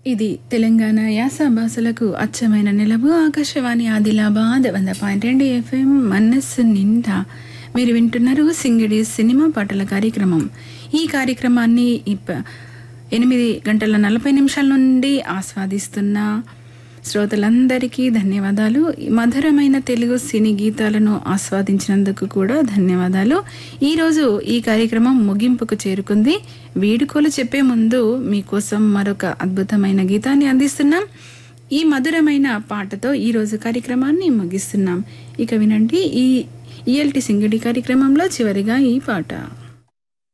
ఇది తెలంగాణ యాస భాషలకు అచ్చమైన నిలవు ఆకాశవాణి ఆదిలాబాద్ వంద పాయింట్ రెండు ఎఫ్ఎం మనస్సు నిండా మీరు వింటున్నారు సింగిడి సినిమా పాటల కార్యక్రమం ఈ కార్యక్రమాన్ని ఇప్ప ఎనిమిది గంటల నలభై నిమిషాల నుండి ఆస్వాదిస్తున్న శ్రోతలందరికీ ధన్యవాదాలు మధురమైన తెలుగు సినీ గీతాలను ఆస్వాదించినందుకు కూడా ధన్యవాదాలు ఈరోజు ఈ కార్యక్రమం ముగింపుకు చేరుకుంది వీడుకోలు చెప్పే ముందు మీకోసం మరొక అద్భుతమైన గీతాన్ని అందిస్తున్నాం ఈ మధురమైన పాటతో ఈరోజు కార్యక్రమాన్ని ముగిస్తున్నాం ఇక వినండి ఈ ఈఎల్టీ సింగిడి కార్యక్రమంలో చివరిగా ఈ పాట